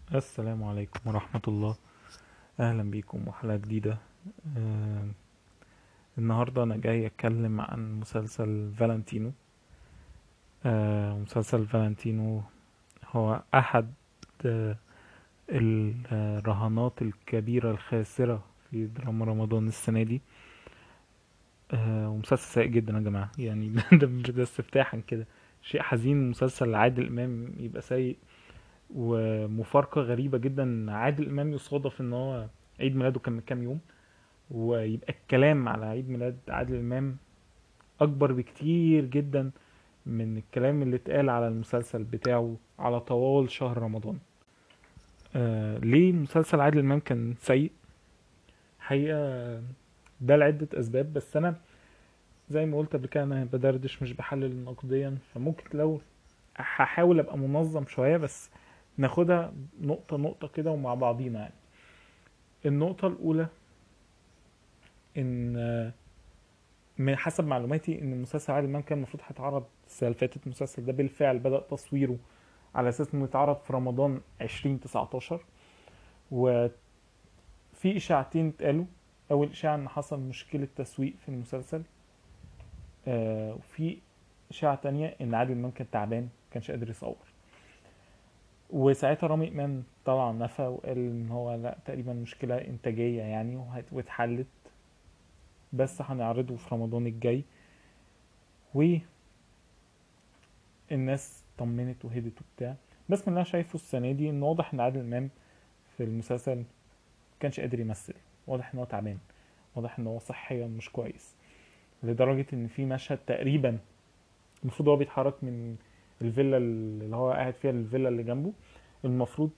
السلام عليكم ورحمة الله أهلا بيكم وحلقة جديدة آه النهاردة أنا جاي أتكلم عن مسلسل فالنتينو آه مسلسل فالنتينو هو أحد آه الرهانات الكبيرة الخاسرة في دراما رمضان السنة دي آه ومسلسل سيء جدا يا جماعة يعني ده, ده استفتاحا كده شيء حزين مسلسل عادل إمام يبقى سيء ومفارقة غريبة جدا عادل إمام يصادف إن هو عيد ميلاده كان من كام يوم ويبقى الكلام على عيد ميلاد عادل إمام أكبر بكتير جدا من الكلام اللي اتقال على المسلسل بتاعه على طوال شهر رمضان آه ليه مسلسل عادل إمام كان سيء حقيقة ده لعدة أسباب بس أنا زي ما قلت قبل كده أنا بدردش مش بحلل نقديا فممكن لو هحاول أبقى منظم شوية بس ناخدها نقطة نقطة كده ومع بعضينا يعني النقطة الأولى إن من حسب معلوماتي إن مسلسل عادل إمام كان المفروض هيتعرض السنة اللي فاتت المسلسل ده بالفعل بدأ تصويره على أساس إنه يتعرض في رمضان 2019 وفي إشاعتين اتقالوا أول إشاعة إن حصل مشكلة تسويق في المسلسل آه وفي إشاعة تانية إن عادل إمام كان تعبان كانش قادر يصور وساعتها رامي إمام طلع نفى وقال إن هو لا تقريبا مشكلة إنتاجية يعني وهت- واتحلت بس هنعرضه في رمضان الجاي والناس طمنت وهدت وبتاع بس من اللي انا شايفه السنة دي ان واضح ان عادل امام في المسلسل كانش قادر يمثل واضح ان هو تعبان واضح ان هو صحيا مش كويس لدرجة ان في مشهد تقريبا المفروض هو بيتحرك من الفيلا اللي هو قاعد فيها للفيلا اللي جنبه المفروض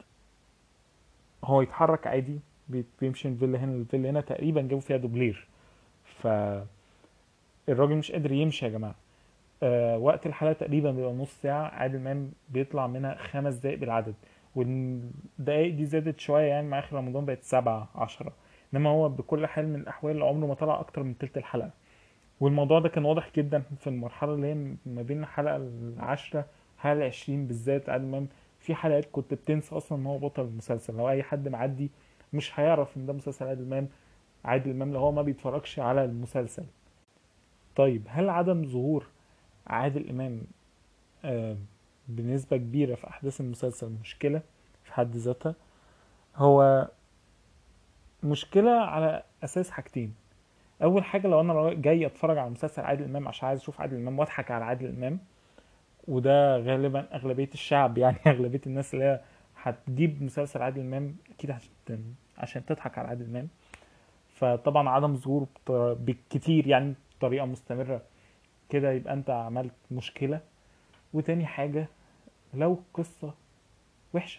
هو يتحرك عادي بي- بيمشي من الفيلا هنا للفيلا هنا تقريبا جابوا فيها دوبلير ف الراجل مش قادر يمشي يا جماعة آه وقت الحلقة تقريبا بيبقى نص ساعة عادل إمام بيطلع منها خمس دقايق بالعدد والدقايق دي زادت شوية يعني مع آخر رمضان بقت سبعة عشرة إنما هو بكل حال من الأحوال عمره ما طلع أكتر من تلت الحلقة والموضوع ده كان واضح جدا في المرحلة اللي هي ما بين الحلقة العاشرة الحلقة العشرين بالذات عادل إمام في حلقات كنت بتنسى أصلا إن هو بطل المسلسل لو أي حد معدي مش هيعرف إن ده مسلسل عادل إمام عادل إمام لو هو ما بيتفرجش على المسلسل طيب هل عدم ظهور عادل إمام آه، بنسبة كبيرة في أحداث المسلسل مشكلة في حد ذاتها هو مشكلة على أساس حاجتين أول حاجة لو أنا جاي أتفرج على مسلسل عادل إمام عشان عايز أشوف عادل إمام وأضحك على عادل إمام وده غالبا أغلبية الشعب يعني أغلبية الناس اللي هي هتجيب مسلسل عادل إمام أكيد عشان عشان تضحك على عادل إمام فطبعا عدم ظهوره بط- بالكتير يعني بطريقة مستمرة كده يبقى أنت عملت مشكلة وتاني حاجة لو قصة وحشة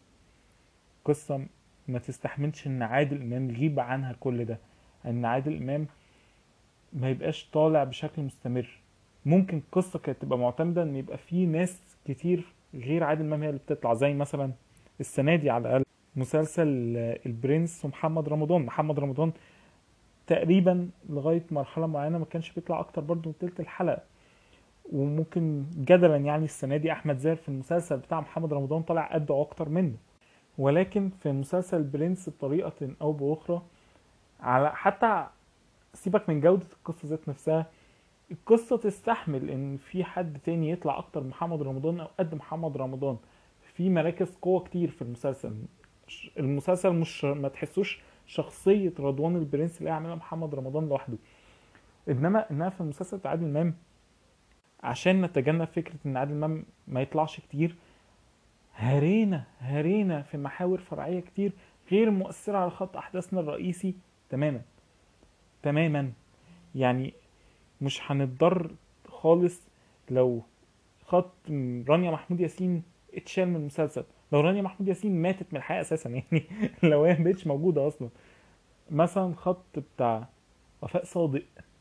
قصة ما تستحملش ان عادل امام يغيب عنها كل ده ان عادل امام ما يبقاش طالع بشكل مستمر ممكن قصة كانت تبقى معتمدة ان يبقى في ناس كتير غير عادل امام هي اللي بتطلع زي مثلا السنة دي على الاقل مسلسل آه، البرنس ومحمد رمضان محمد رمضان تقريبا لغاية مرحلة معينة ما كانش بيطلع اكتر برضه من تلت الحلقة وممكن جدلا يعني السنة دي احمد زاهر في المسلسل بتاع محمد رمضان طلع قد أو اكتر منه ولكن في مسلسل برنس بطريقة أو بأخرى على حتى سيبك من جودة القصة ذات نفسها القصة تستحمل إن في حد تاني يطلع أكتر من محمد رمضان أو قد محمد رمضان في مراكز قوة كتير في المسلسل ش- المسلسل مش ما تحسوش شخصية رضوان البرنس اللي عاملها محمد رمضان لوحده إنما إنها في المسلسل بتاع عادل إمام عشان نتجنب فكرة إن عادل إمام ما يطلعش كتير هرينا هرينا في محاور فرعية كتير غير مؤثرة على خط أحداثنا الرئيسي تماما تماما يعني مش هنتضر خالص لو خط رانيا محمود ياسين اتشال من المسلسل لو رانيا محمود ياسين ماتت من الحياة أساسا يعني لو هي مبقتش موجودة أصلا مثلا خط بتاع وفاء صادق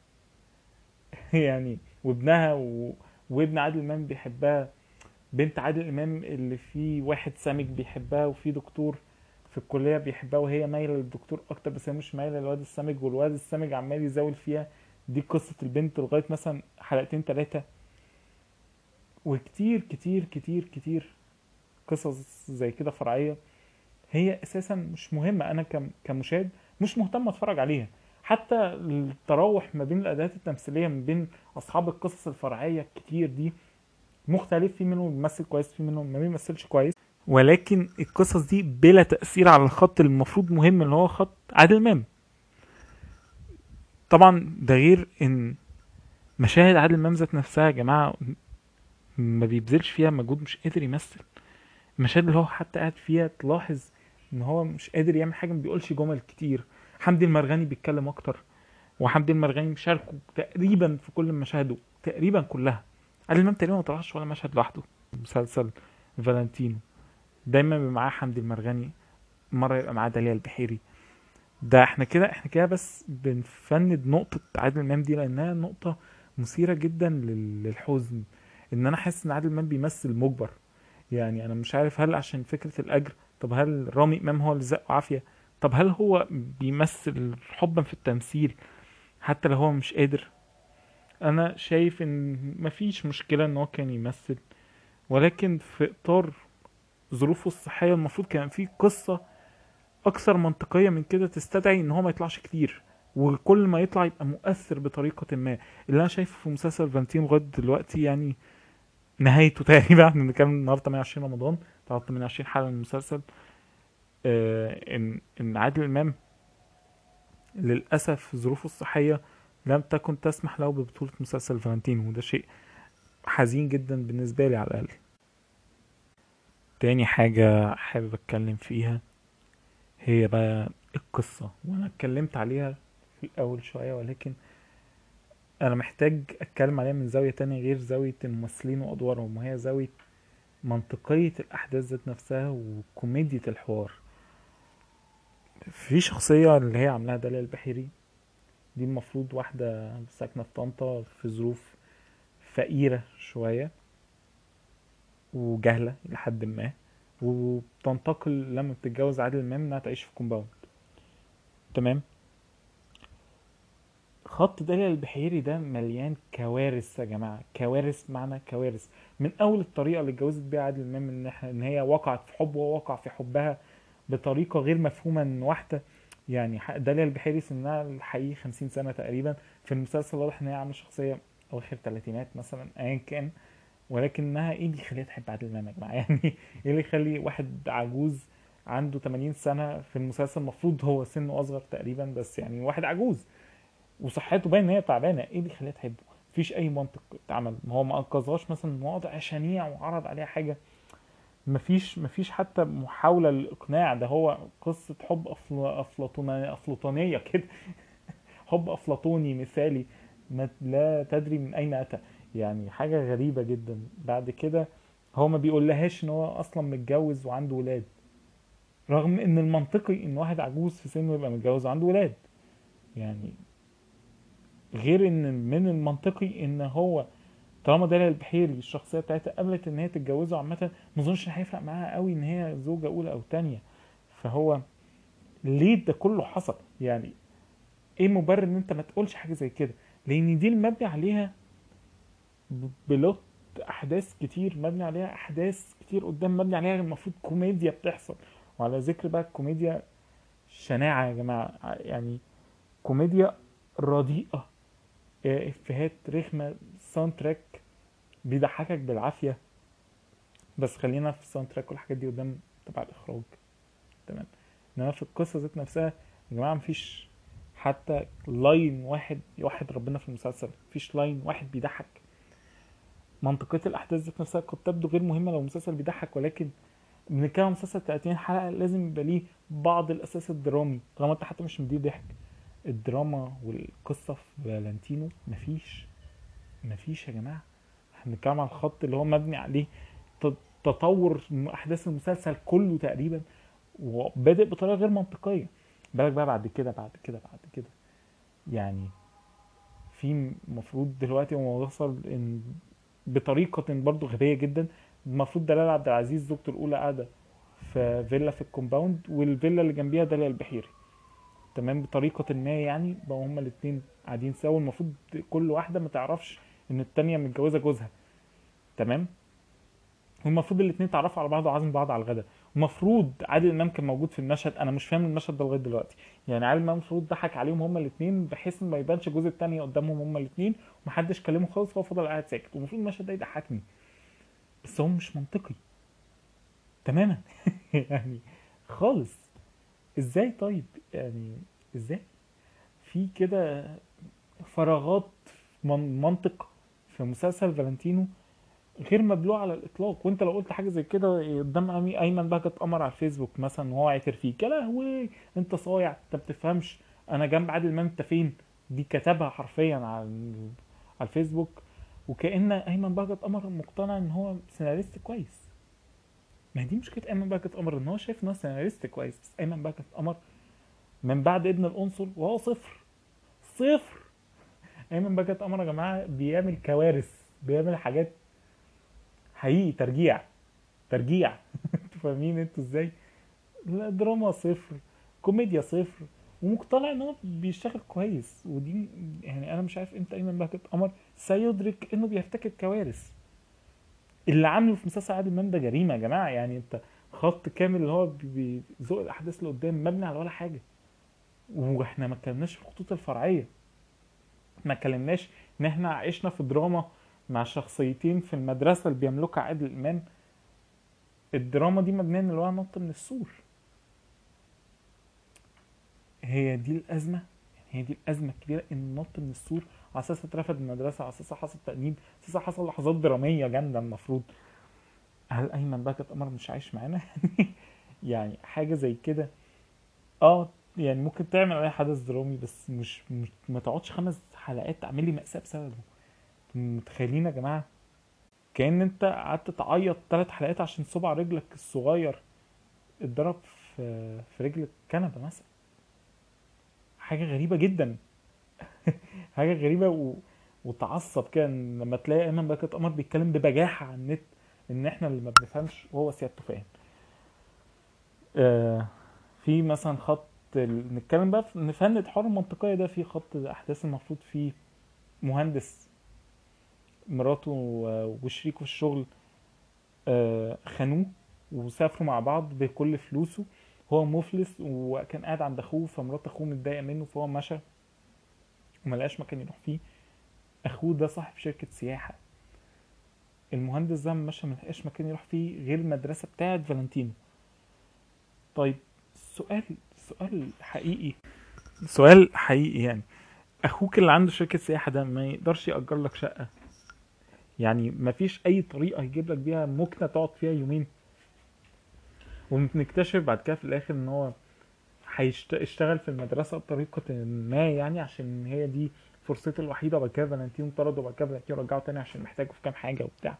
يعني وابنها و... وابن عادل إمام بيحبها بنت عادل امام اللي فيه واحد سامج بيحبها وفي دكتور في الكليه بيحبها وهي مايله للدكتور اكتر بس هي مش مايله للواد السامج والواد السامج عمال يزاول فيها دي قصه البنت لغايه مثلا حلقتين ثلاثه وكتير كتير كتير كتير قصص زي كده فرعيه هي اساسا مش مهمه انا كم- كمشاهد مش مهتم اتفرج عليها حتى التراوح ما بين الاداءات التمثيليه ما بين اصحاب القصص الفرعيه الكتير دي مختلف في منهم بيمثل كويس في منهم ما بيمثلش كويس ولكن القصص دي بلا تاثير على الخط المفروض مهم اللي هو خط عادل امام طبعا ده غير ان مشاهد عادل امام ذات نفسها يا جماعه ما بيبذلش فيها مجهود مش قادر يمثل المشاهد اللي هو حتى قاعد فيها تلاحظ ان هو مش قادر يعمل حاجه ما بيقولش جمل كتير حمدي المرغني بيتكلم اكتر وحمدي المرغني مشاركه تقريبا في كل مشاهده تقريبا كلها عادل امام تقريبا ما طلعش ولا مشهد لوحده مسلسل فالنتينو دايما بيبقى معاه حمدي المرغني مره يبقى معاه داليا البحيري ده احنا كده احنا كده بس بنفند نقطه عادل امام دي لانها نقطه مثيره جدا لل- للحزن ان انا حاسس ان عادل امام بيمثل مجبر يعني انا مش عارف هل عشان فكره الاجر طب هل رامي امام هو اللي زقه عافيه طب هل هو بيمثل حبا في التمثيل حتى لو هو مش قادر انا شايف ان مفيش مشكله ان هو كان يمثل ولكن في اطار ظروفه الصحيه المفروض كان في قصه اكثر منطقيه من كده تستدعي ان هو ما يطلعش كتير وكل ما يطلع يبقى مؤثر بطريقه ما اللي انا شايفه في مسلسل فانتين لغايه دلوقتي يعني نهايته تقريبا احنا بنتكلم النهارده 28 رمضان بتاع 28 حلقه من المسلسل آه ان ان عادل امام للاسف ظروفه الصحيه لم تكن تسمح له ببطوله مسلسل فالنتينو وده شيء حزين جدا بالنسبه لي على الاقل تاني حاجه حابب اتكلم فيها هي بقى القصه وانا اتكلمت عليها في الاول شويه ولكن انا محتاج اتكلم عليها من زاويه تانية غير زاويه الممثلين وادوارهم وهي زاويه منطقيه الاحداث ذات نفسها وكوميديا الحوار في شخصيه اللي هي عاملاها داليا البحيري دي المفروض واحده ساكنه في طنطا في ظروف فقيره شويه وجهله لحد ما وبتنتقل لما بتتجوز عادل امام انها تعيش في كومباوند تمام خط داليا البحيري ده مليان كوارث يا جماعه كوارث معنى كوارث من اول الطريقه اللي اتجوزت بيها عادل امام ان إح- ان هي وقعت في حبه وهو وقع في حبها بطريقه غير مفهومه ان واحده يعني ح- داليا البحيري سنها الحقيقي 50 سنه تقريبا في المسلسل واضح ان هي عامله شخصيه اواخر ثلاثينات مثلا ايا كان ولكنها ايه اللي يخليها تحب عادل امام يا جماعه يعني ايه اللي يخلي واحد عجوز عنده 80 سنه في المسلسل المفروض هو سنه اصغر تقريبا بس يعني واحد عجوز وصحته باين ان هي تعبانه ايه اللي يخليها تحبه مفيش اي منطق اتعمل ما هو ما انقذهاش مثلا وضع شنيع وعرض عليها حاجه مفيش مفيش حتى محاوله للاقناع ده هو قصه حب أفل... افلاطونيه افلاطونيه كده حب افلاطوني مثالي ما لا تدري من اين اتى يعني حاجه غريبه جدا بعد كده هو ما بيقولهاش ان هو اصلا متجوز وعنده ولاد رغم ان المنطقي ان واحد عجوز في سنه يبقى متجوز وعنده ولاد يعني غير ان من المنطقي ان هو طالما داليا البحيري الشخصيه بتاعتها قبلت ان هي تتجوزه عامه ما اظنش ان هيفرق معاها قوي ان هي زوجه اولى او تانية فهو ليه ده كله حصل يعني ايه مبرر ان انت ما تقولش حاجه زي كده لان دي المبني عليها ب- بلوت احداث كتير مبني عليها احداث كتير قدام مبني عليها المفروض كوميديا بتحصل وعلى ذكر بقى الكوميديا شناعه يا جماعه يعني كوميديا رديئه آه، افيهات رخمه ساوند تراك بيضحكك بالعافيه بس خلينا في الساوند تراك والحاجات دي قدام تبع الاخراج تمام انما في القصه ذات نفسها يا جماعه مفيش حتى لاين واحد يوحد ربنا في المسلسل مفيش لاين واحد بيضحك منطقيه الاحداث ذات نفسها قد تبدو غير مهمه لو مسلسل بيضحك ولكن بنتكلم عن مسلسل 30 حلقه لازم يبقى ليه بعض الاساس الدرامي طالما انت حتى مش مديه ضحك الدراما والقصه في فالنتينو مفيش مفيش يا جماعه احنا بنتكلم عن الخط اللي هو مبني عليه ت- تطور احداث المسلسل كله تقريبا وبادئ بطريقه غير منطقيه بالك بقى بعد كده بعد كده بعد كده يعني في المفروض دلوقتي هو وصل ان بطريقه برضو غبيه جدا المفروض دلال عبد العزيز زوجته الاولى قاعده في فيلا في الكومباوند والفيلا اللي جنبيها دلال البحيري تمام بطريقه ما يعني بقوا هما الاتنين قاعدين سوا المفروض كل واحده ما تعرفش ان التانية متجوزه جوزها تمام والمفروض الاثنين اتعرفوا على بعض وعزموا بعض على الغداء المفروض عادل امام كان موجود في المشهد انا مش فاهم المشهد ده لغايه دلوقتي يعني عادل امام المفروض ضحك عليهم هما الاثنين بحيث ان ما يبانش الجزء الثاني قدامهم هما الاثنين ومحدش كلمه خالص وهو فضل قاعد ساكت والمفروض المشهد ده يضحكني بس هو مش منطقي تماما يعني خالص ازاي طيب يعني ازاي في كده فراغات من منطق في مسلسل فالنتينو غير مبلوع على الاطلاق وانت لو قلت حاجه زي كده قدام أمي- ايمن بهجت قمر على الفيسبوك مثلا وهو عاتر فيك يا لهوي انت صايع انت بتفهمش انا جنب عادل امام انت فين دي كتبها حرفيا على ال- على الفيسبوك وكأن ايمن بهجت قمر مقتنع ان هو سيناريست كويس ما هي دي مشكله ايمن بهجت قمر ان هو شايف ان هو سيناريست كويس بس ايمن بهجت قمر من بعد ابن القنصل وهو صفر صفر ايمن بهجت قمر يا جماعه بيعمل كوارث بيعمل حاجات حقيقي ترجيع ترجيع انتوا فاهمين انتوا ازاي لا دراما صفر كوميديا صفر ومقتنع ان هو بيشتغل كويس ودي يعني انا مش عارف امتى ايمن بهجت قمر سيدرك انه بيرتكب كوارث اللي عامله في مسلسل عادل امام ده جريمه يا جماعه يعني انت خط كامل اللي هو بي- بيزق الاحداث لقدام مبني على ولا حاجه واحنا ما اتكلمناش في الخطوط الفرعيه ما اتكلمناش ان احنا عشنا في دراما مع شخصيتين في المدرسه اللي بيملكها عادل امام الدراما دي مبنيه ان الولد نط من السور هي دي الازمه يعني هي دي الازمه الكبيره ان نط من السور على اساس اترفد من المدرسه على اساس حصل تأنيب على اساس حصل لحظات دراميه جامده المفروض هل ايمن بهجت قمر مش عايش معانا يعني حاجه زي كده اه يعني ممكن تعمل اي حدث درامي بس مش, مش ما تقعدش خمس حلقات تعمل لي مأساة بسببه متخيلين يا جماعه كأن انت قعدت تعيط ثلاث حلقات عشان صبع رجلك الصغير اتضرب في في رجل الكنبه مثلا حاجه غريبه جدا حاجه غريبه و... وتعصب كده إن لما تلاقي ايمن بهجت قمر بيتكلم ببجاحه على النت ان احنا اللي ما بنفهمش وهو سيادته فاهم آه في مثلا خط ال... نتكلم بقى في نفند حوار المنطقيه ده في خط احداث المفروض فيه مهندس مراته و- وشريكه في الشغل آه، خانوه وسافروا مع بعض بكل فلوسه هو مفلس وكان قاعد عند اخوه فمرات اخوه متضايقه منه فهو مشى وما لقاش مكان يروح فيه اخوه ده صاحب شركه سياحه المهندس ده لما مشى ما لقاش مكان يروح فيه غير المدرسه بتاعه فالنتينو طيب سؤال سؤال حقيقي سؤال حقيقي يعني اخوك اللي عنده شركه سياحه ده ما يقدرش يأجر لك شقه يعني ما فيش اي طريقه يجيب لك بيها مكنه تقعد فيها يومين ونكتشف بعد كده في الاخر ان هو هيشتغل في المدرسه بطريقه ما يعني عشان هي دي فرصته الوحيده وبعد كده فالنتينو طرد وبعد كده فالنتينو رجعه تاني عشان محتاجه في كام حاجه وبتاع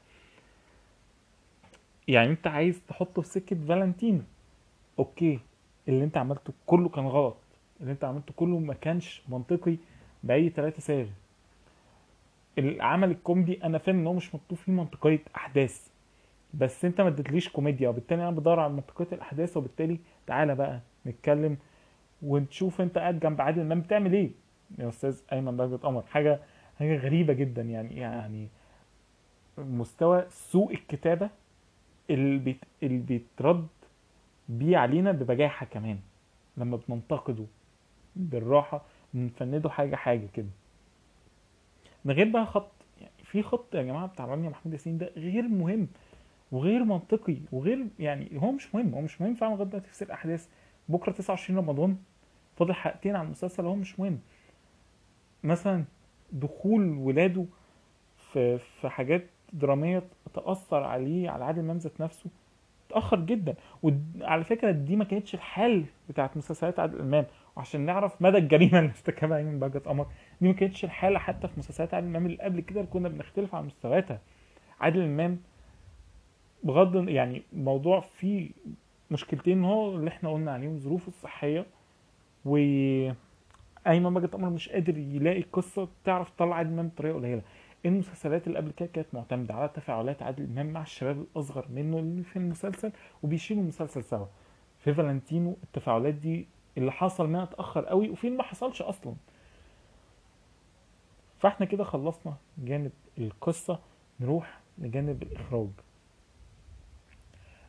يعني انت عايز تحطه في سكه فالنتينو اوكي اللي انت عملته كله كان غلط اللي انت عملته كله ما كانش منطقي باي ثلاثه ساغ العمل الكوميدي انا فاهم ان هو مش مكتوب فيه منطقيه احداث بس انت ما اديتليش كوميديا وبالتالي انا بدور على منطقيه الاحداث وبالتالي تعالى بقى نتكلم ونشوف انت قاعد جنب عادل امام بتعمل ايه يا استاذ ايمن بهجت قمر حاجه حاجه غريبه جدا يعني يعني مستوى سوء الكتابه اللي بيت اللي بيترد بيه علينا ببجاحه كمان لما بننتقده بالراحه بنفنده حاجه حاجه كده ده غير بقى خط يعني في خط يا جماعه بتاع رانيا محمود ياسين ده غير مهم وغير منطقي وغير يعني هو مش مهم هو مش مهم فعلا لغايه دلوقتي في سير الاحداث بكره 29 رمضان فاضل حلقتين على المسلسل هو مش مهم مثلا دخول ولاده في في حاجات دراميه تاثر عليه على عادل امام ذات نفسه اتاخر جدا وعلى فكره دي ما كانتش الحال بتاعت مسلسلات عادل امام وعشان نعرف مدى الجريمه اللي ارتكبها ايمن بهجت قمر دي ما كانتش الحاله حتى في مسلسلات عادل امام اللي قبل كده اللي كنا بنختلف على مستوياتها عادل امام بغض يعني موضوع فيه مشكلتين هو اللي احنا قلنا عليهم ظروفه الصحيه و ايمن بهجت قمر مش قادر يلاقي قصه تعرف تطلع عادل امام بطريقه قليله المسلسلات اللي قبل كده كانت معتمده على تفاعلات عادل امام مع الشباب الاصغر منه اللي في المسلسل وبيشيلوا المسلسل سوا في فالنتينو التفاعلات دي اللي حصل منها اتاخر قوي وفي اللي ما حصلش اصلا فاحنا كده خلصنا جانب القصه نروح لجانب الاخراج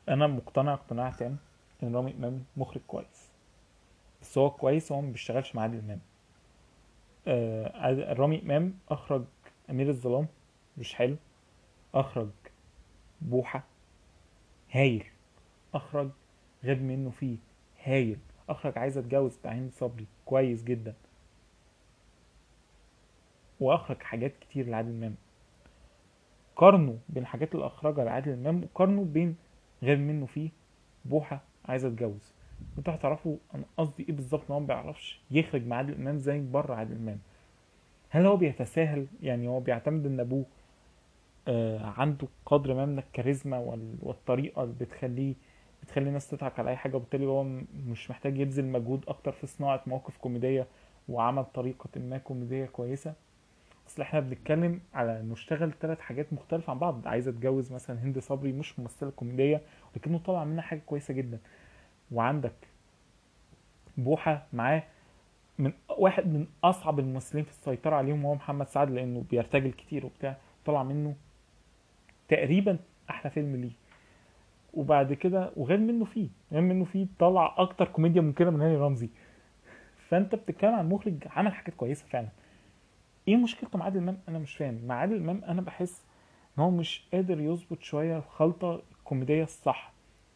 انا مقتنع اقتناع تام ان رامي امام مخرج كويس بس هو كويس هو ما بيشتغلش مع عادل امام آه عاد- رامي امام اخرج امير الظلام مش حلو اخرج بوحة هايل اخرج غاب منه فيه هايل اخرج عايز اتجوز بتاع هند صبري كويس جدا واخرج حاجات كتير لعادل امام قارنوا بين الحاجات اللي اخرجها لعادل امام وقارنوا بين غاب منه فيه بوحة عايز اتجوز انتوا هتعرفوا انا قصدي ايه بالظبط ان هو ما بيعرفش يخرج مع عادل امام زي بره عادل امام هل هو بيتساهل يعني هو بيعتمد ان ابوه آه عنده قدر ما من الكاريزما وال- والطريقه اللي بتخليه بتخلي الناس تضحك على اي حاجه وبالتالي هو م- مش محتاج يبذل مجهود اكتر في صناعه مواقف كوميديه وعمل طريقه ما كوميديه كويسه اصل احنا بنتكلم على انه اشتغل ثلاث حاجات مختلفه عن بعض عايز اتجوز مثلا هند صبري مش ممثله كوميديه لكنه طلع منها حاجه كويسه جدا وعندك بوحه معاه من واحد من اصعب الممثلين في السيطره عليهم هو محمد سعد لانه بيرتجل كتير وبتاع طلع منه تقريبا احلى فيلم ليه وبعد كده وغير منه فيه غير منه فيه طلع اكتر كوميديا ممكنه من هاني رمزي فانت بتتكلم عن مخرج عمل حاجات كويسه فعلا ايه مشكلته مع عادل امام انا مش فاهم مع عادل امام انا بحس ان هو مش قادر يظبط شويه الخلطه الكوميديه الصح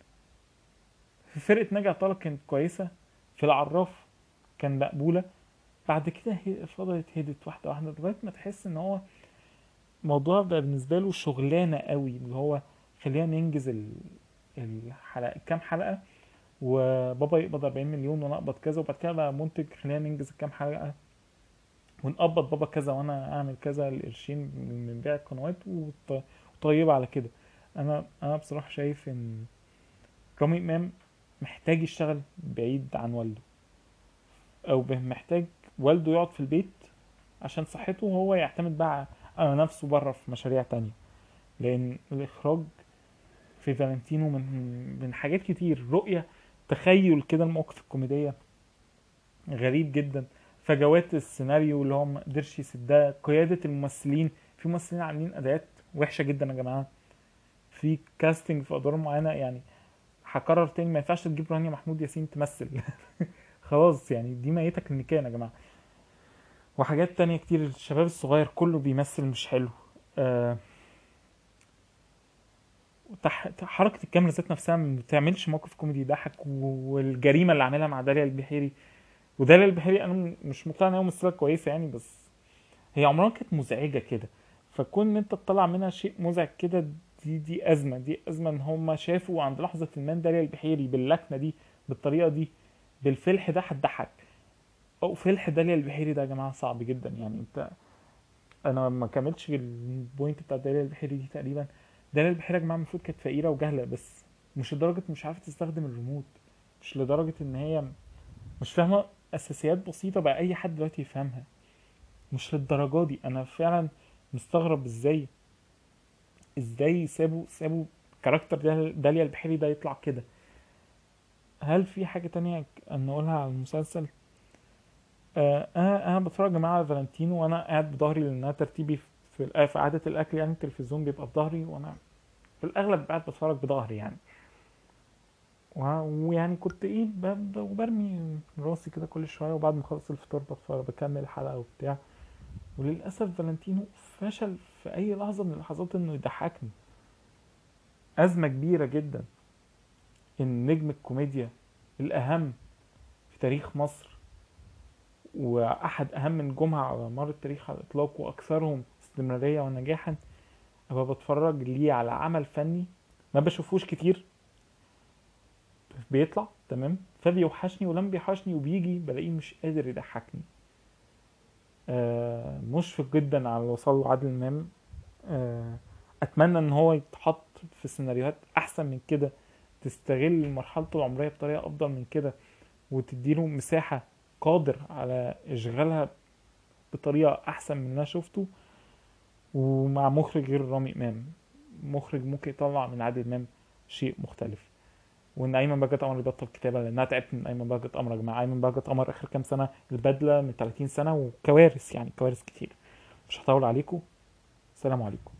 في فرقه ناجي عطا الله كانت كويسه في العراف كان مقبوله بعد كده هي فضلت هدت واحده واحده لغايه ما تحس ان هو الموضوع بقى بالنسبه له شغلانه قوي اللي هو خلينا ننجز ال- الحلقه كام حلقه وبابا يقبض 40 مليون وانا اقبض كذا وبعد كده بقى منتج خلينا ننجز الكام حلقه ونقبض بابا كذا وانا اعمل كذا القرشين من بيع القنوات وط- وطيبه على كده انا انا بصراحه شايف ان رامي امام محتاج يشتغل بعيد عن والده او به- محتاج والده يقعد في البيت عشان صحته وهو يعتمد بقى على نفسه بره في مشاريع تانية لان الاخراج في فالنتينو من من حاجات كتير رؤية تخيل كده المواقف الكوميدية غريب جدا فجوات السيناريو اللي هو ما قدرش يسدها قيادة الممثلين في ممثلين عاملين اداءات وحشة جدا يا جماعة في كاستنج في ادوار معينة يعني هكرر تاني ما ينفعش تجيب رانيا محمود ياسين تمثل خلاص يعني دي ميتة كلينيكيا يا جماعة وحاجات تانية كتير الشباب الصغير كله بيمثل مش حلو آه تح... حركة الكاميرا ذات نفسها ما بتعملش موقف كوميدي يضحك و- والجريمة اللي عاملها مع داليا البحيري وداليا البحيري انا م- مش مقتنع ان هي ممثلة كويسة يعني بس هي عمرها كانت مزعجة كده فكون ان انت تطلع منها شيء مزعج كده دي دي ازمة دي ازمة ان هم شافوا عند لحظة ما إن داليا البحيري باللكنة دي بالطريقة دي بالفلح ده هتضحك او فلح داليا البحيري ده يا جماعة صعب جدا يعني انت انا ما كملتش البوينت بتاع داليا البحيري دي تقريبا داليا البحيري يا جماعه المفروض كانت فقيره وجهله بس مش لدرجه مش عارفه تستخدم الريموت مش لدرجه ان هي مش فاهمه اساسيات بسيطه بقى اي حد دلوقتي يفهمها مش للدرجه دي انا فعلا مستغرب ازاي ازاي سابوا سابوا كاركتر دال- داليا البحيري ده يطلع كده هل في حاجه تانية ان نقولها على المسلسل آه، انا انا بتفرج يا جماعه على فالنتينو وانا قاعد بظهري لان أنا ترتيبي في الآ- في عاده الاكل يعني التلفزيون بيبقى في ظهري وانا في الاغلب قاعد بتفرج بظهري يعني و- ويعني كنت ايه ب- ب- وبرمي راسي كده كل شويه وبعد ما اخلص الفطار بتفرج بكمل الحلقه وبتاع وللاسف فالنتينو فشل في اي لحظه من اللحظات انه يضحكني ازمه كبيره جدا ان نجم الكوميديا الاهم في تاريخ مصر واحد اهم نجومها على مر التاريخ على الاطلاق واكثرهم استمراريه ونجاحا ابقى بتفرج ليه على عمل فني ما بشوفوش كتير بيطلع تمام فبيوحشني ولما بيوحشني وبيجي بلاقيه مش قادر يضحكني آه مشفق جدا على اللي وصل له عادل امام آه اتمنى ان هو يتحط في سيناريوهات احسن من كده تستغل مرحلته العمريه بطريقه افضل من كده وتديله مساحه قادر على اشغالها بطريقه احسن من اللي انا شفته ومع مخرج غير رامي امام مخرج ممكن يطلع من عادل امام شيء مختلف وان ايمن بهجت قمر يبطل كتابه لانها تعبت من ايمن بهجت قمر يا جماعه ايمن بهجت قمر اخر كام سنه البدله من 30 سنه وكوارث يعني كوارث كتير مش هطول عليكم السلام عليكم